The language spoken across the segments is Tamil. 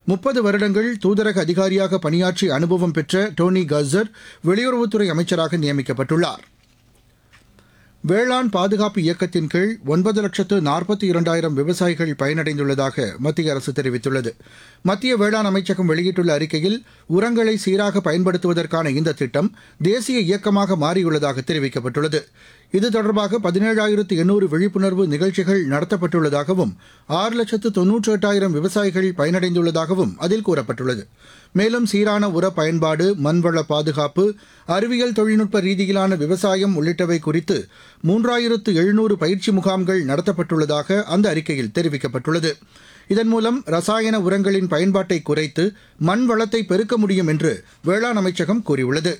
முப்பது வருடங்கள் தூதரக அதிகாரியாக பணியாற்றி அனுபவம் பெற்ற டோனி கஸ்ஸர் வெளியுறவுத்துறை அமைச்சராக நியமிக்கப்பட்டுள்ளார் வேளாண் பாதுகாப்பு இயக்கத்தின் கீழ் ஒன்பது லட்சத்து நாற்பத்தி இரண்டாயிரம் விவசாயிகள் பயனடைந்துள்ளதாக மத்திய அரசு தெரிவித்துள்ளது மத்திய வேளாண் அமைச்சகம் வெளியிட்டுள்ள அறிக்கையில் உரங்களை சீராக பயன்படுத்துவதற்கான இந்த திட்டம் தேசிய இயக்கமாக மாறியுள்ளதாக தெரிவிக்கப்பட்டுள்ளது இது தொடர்பாக பதினேழாயிரத்து எண்ணூறு விழிப்புணர்வு நிகழ்ச்சிகள் நடத்தப்பட்டுள்ளதாகவும் ஆறு லட்சத்து தொன்னூற்றி எட்டாயிரம் விவசாயிகள் பயனடைந்துள்ளதாகவும் அதில் கூறப்பட்டுள்ளது மேலும் சீரான உர பயன்பாடு மண்வள பாதுகாப்பு அறிவியல் தொழில்நுட்ப ரீதியிலான விவசாயம் உள்ளிட்டவை குறித்து மூன்றாயிரத்து எழுநூறு பயிற்சி முகாம்கள் நடத்தப்பட்டுள்ளதாக அந்த அறிக்கையில் தெரிவிக்கப்பட்டுள்ளது இதன் மூலம் ரசாயன உரங்களின் பயன்பாட்டை குறைத்து மண் வளத்தை பெருக்க முடியும் என்று வேளாண் அமைச்சகம் கூறியுள்ளது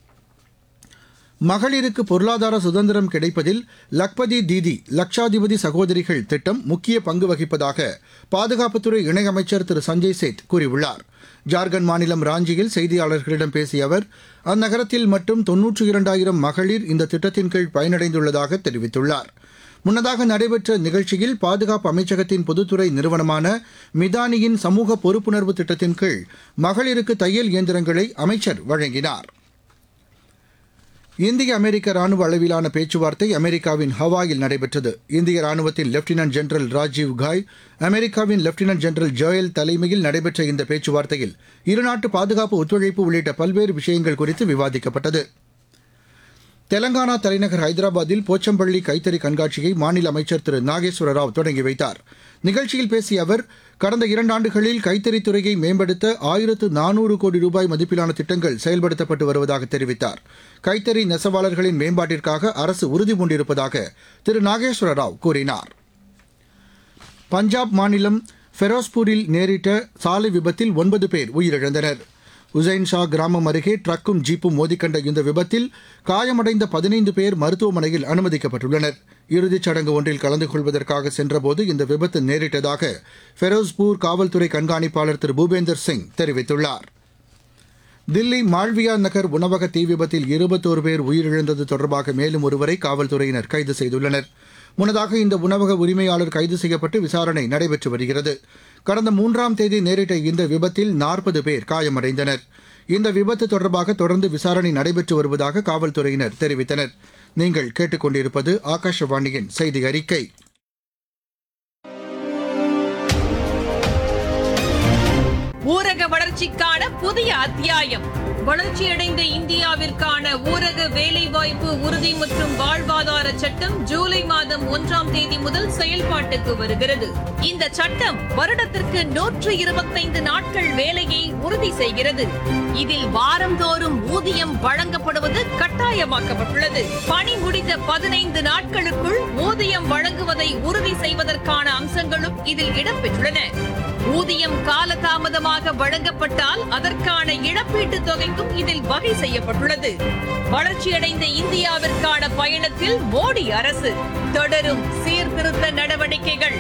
மகளிருக்கு பொருளாதார சுதந்திரம் கிடைப்பதில் லக்பதி தீதி லட்சாதிபதி சகோதரிகள் திட்டம் முக்கிய பங்கு வகிப்பதாக பாதுகாப்புத்துறை இணையமைச்சர் திரு சஞ்சய் சேத் கூறியுள்ளார் ஜார்க்கண்ட் மாநிலம் ராஞ்சியில் செய்தியாளர்களிடம் பேசிய அவர் அந்நகரத்தில் மட்டும் தொன்னூற்றி இரண்டாயிரம் மகளிர் இந்த திட்டத்தின் கீழ் பயனடைந்துள்ளதாக தெரிவித்துள்ளார் முன்னதாக நடைபெற்ற நிகழ்ச்சியில் பாதுகாப்பு அமைச்சகத்தின் பொதுத்துறை நிறுவனமான மிதானியின் சமூக பொறுப்புணர்வு திட்டத்தின் கீழ் மகளிருக்கு தையல் இயந்திரங்களை அமைச்சர் வழங்கினார் இந்திய அமெரிக்க ராணுவ அளவிலான பேச்சுவார்த்தை அமெரிக்காவின் ஹவாயில் நடைபெற்றது இந்திய ராணுவத்தின் லெப்டினன்ட் ஜெனரல் ராஜீவ் காய் அமெரிக்காவின் லெப்டினன்ட் ஜெனரல் ஜோயல் தலைமையில் நடைபெற்ற இந்த பேச்சுவார்த்தையில் இருநாட்டு பாதுகாப்பு ஒத்துழைப்பு உள்ளிட்ட பல்வேறு விஷயங்கள் குறித்து விவாதிக்கப்பட்டது தெலங்கானா தலைநகர் ஹைதராபாத்தில் போச்சம்பள்ளி கைத்தறி கண்காட்சியை மாநில அமைச்சர் திரு நாகேஸ்வர ராவ் தொடங்கி வைத்தார் நிகழ்ச்சியில் பேசிய அவர் கடந்த இரண்டாண்டுகளில் கைத்தறித்துறையை மேம்படுத்த ஆயிரத்து நானூறு கோடி ரூபாய் மதிப்பிலான திட்டங்கள் செயல்படுத்தப்பட்டு வருவதாக தெரிவித்தார் கைத்தறி நெசவாளர்களின் மேம்பாட்டிற்காக அரசு உறுதிபூண்டிருப்பதாக திரு நாகேஸ்வர ராவ் கூறினார் பஞ்சாப் மாநிலம் ஃபெரோஸ்பூரில் நேரிட்ட சாலை விபத்தில் ஒன்பது பேர் உயிரிழந்தனர் உசைன் ஷா கிராமம் அருகே ட்ரக்கும் ஜீப்பும் மோதிக்கண்ட இந்த விபத்தில் காயமடைந்த பதினைந்து பேர் மருத்துவமனையில் அனுமதிக்கப்பட்டுள்ளனர் இறுதிச் சடங்கு ஒன்றில் கலந்து கொள்வதற்காக சென்றபோது இந்த விபத்து நேரிட்டதாக ஃபெரோஸ்பூர் காவல்துறை கண்காணிப்பாளர் திரு பூபேந்தர் சிங் தெரிவித்துள்ளார் தில்லி மால்வியா நகர் உணவக தீ விபத்தில் இருபத்தோரு பேர் உயிரிழந்தது தொடர்பாக மேலும் ஒருவரை காவல்துறையினர் கைது செய்துள்ளனர் முன்னதாக இந்த உணவக உரிமையாளர் கைது செய்யப்பட்டு விசாரணை நடைபெற்று வருகிறது கடந்த மூன்றாம் தேதி நேரிட்ட இந்த விபத்தில் நாற்பது பேர் காயமடைந்தனர் இந்த விபத்து தொடர்பாக தொடர்ந்து விசாரணை நடைபெற்று வருவதாக காவல்துறையினர் தெரிவித்தனர் நீங்கள் கேட்டுக்கொண்டிருப்பது ஆகாஷவாணியின் செய்தி அறிக்கை ஊரக வளர்ச்சிக்கான புதிய அத்தியாயம் வளர்ச்சியடைந்த இந்தியாவிற்கான ஊரக வேலைவாய்ப்பு உறுதி மற்றும் வாழ்வாதார சட்டம் ஜூலை மாதம் ஒன்றாம் தேதி முதல் செயல்பாட்டுக்கு வருகிறது இந்த சட்டம் வருடத்திற்கு நூற்று இருபத்தைந்து நாட்கள் வேலையை உறுதி செய்கிறது இதில் வாரந்தோறும் ஊதியம் வழங்கப்படுவது கட்டாயமாக்கப்பட்டுள்ளது பணி முடிந்த பதினைந்து நாட்களுக்குள் ஊதியம் வழங்குவதை உறுதி செய்வதற்கான அம்சங்களும் இதில் இடம்பெற்றுள்ளன ஊதியம் காலதாமதமாக வழங்கப்பட்டால் அதற்கான இழப்பீட்டுத் தொகைக்கும் இதில் வகை செய்யப்பட்டுள்ளது வளர்ச்சியடைந்த இந்தியாவிற்கான பயணத்தில் மோடி அரசு தொடரும் சீர்திருத்த நடவடிக்கைகள்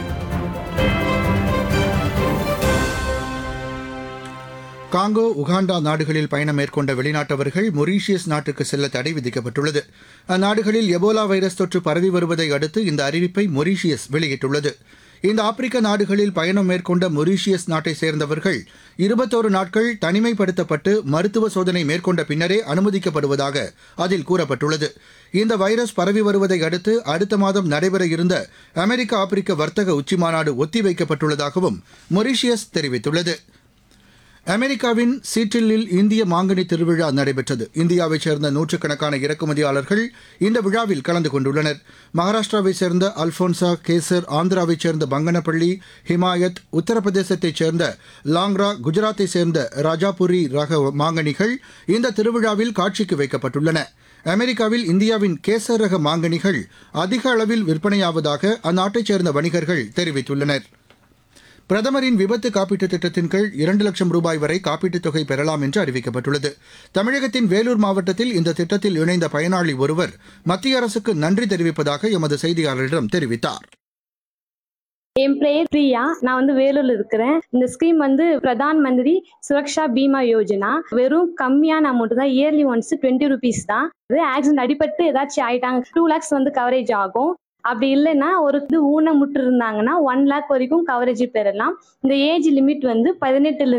காங்கோ உகாண்டா நாடுகளில் பயணம் மேற்கொண்ட வெளிநாட்டவர்கள் மொரீஷியஸ் நாட்டுக்கு செல்ல தடை விதிக்கப்பட்டுள்ளது அந்நாடுகளில் எபோலா வைரஸ் தொற்று பரவி வருவதை அடுத்து இந்த அறிவிப்பை மொரீஷியஸ் வெளியிட்டுள்ளது இந்த ஆப்பிரிக்க நாடுகளில் பயணம் மேற்கொண்ட மொரீஷியஸ் நாட்டை சேர்ந்தவர்கள் இருபத்தோரு நாட்கள் தனிமைப்படுத்தப்பட்டு மருத்துவ சோதனை மேற்கொண்ட பின்னரே அனுமதிக்கப்படுவதாக அதில் கூறப்பட்டுள்ளது இந்த வைரஸ் பரவி வருவதை அடுத்து அடுத்த மாதம் நடைபெற இருந்த அமெரிக்க ஆப்பிரிக்க வர்த்தக உச்சிமாநாடு ஒத்திவைக்கப்பட்டுள்ளதாகவும் மொரீஷியஸ் தெரிவித்துள்ளது அமெரிக்காவின் சீட்டில்லில் இந்திய மாங்கனி திருவிழா நடைபெற்றது இந்தியாவைச் சேர்ந்த நூற்றுக்கணக்கான இறக்குமதியாளர்கள் இந்த விழாவில் கலந்து கொண்டுள்ளனர் மகாராஷ்டிராவைச் சேர்ந்த அல்போன்சா கேசர் ஆந்திராவைச் சேர்ந்த பங்கனப்பள்ளி ஹிமாயத் உத்தரப்பிரதேசத்தைச் சேர்ந்த லாங்ரா குஜராத்தைச் சேர்ந்த ராஜாபுரி ரக மாங்கனிகள் இந்த திருவிழாவில் காட்சிக்கு வைக்கப்பட்டுள்ளன அமெரிக்காவில் இந்தியாவின் கேசர் ரக மாங்கனிகள் அதிக அளவில் விற்பனையாவதாக அந்நாட்டைச் சேர்ந்த வணிகர்கள் தெரிவித்துள்ளனர் பிரதமரின் விபத்து காப்பீட்டுத் திட்டத்தின் கீழ் இரண்டு லட்சம் ரூபாய் வரை காப்பீட்டுத் தொகை பெறலாம் என்று அறிவிக்கப்பட்டுள்ளது தமிழகத்தின் வேலூர் மாவட்டத்தில் இந்த திட்டத்தில் இணைந்த பயனாளி ஒருவர் மத்திய அரசுக்கு நன்றி தெரிவிப்பதாக எமது செய்தியாளரிடம் தெரிவித்தார் என் பெயர் பிரியா நான் வந்து வேலூர்ல இருக்கிறேன் இந்த ஸ்கீம் வந்து பிரதான் மந்திரி சுரக்ஷா பீமா யோஜனா வெறும் கம்மியான அமௌண்ட் தான் இயர்லி ஒன்ஸ் டுவெண்ட்டி ருபீஸ் தான் இது ஆக்சிடென்ட் அடிபட்டு ஏதாச்சும் ஆயிட்டாங்க டூ லேக்ஸ் வந்து கவரேஜ் ஆகும் அப்படி இல்லைன்னா ஒரு இது ஊனமுற்று இருந்தாங்கன்னா ஒன் லேக் வரைக்கும் கவரேஜ் பெறலாம் இந்த ஏஜ் லிமிட் வந்து பதினெட்டுல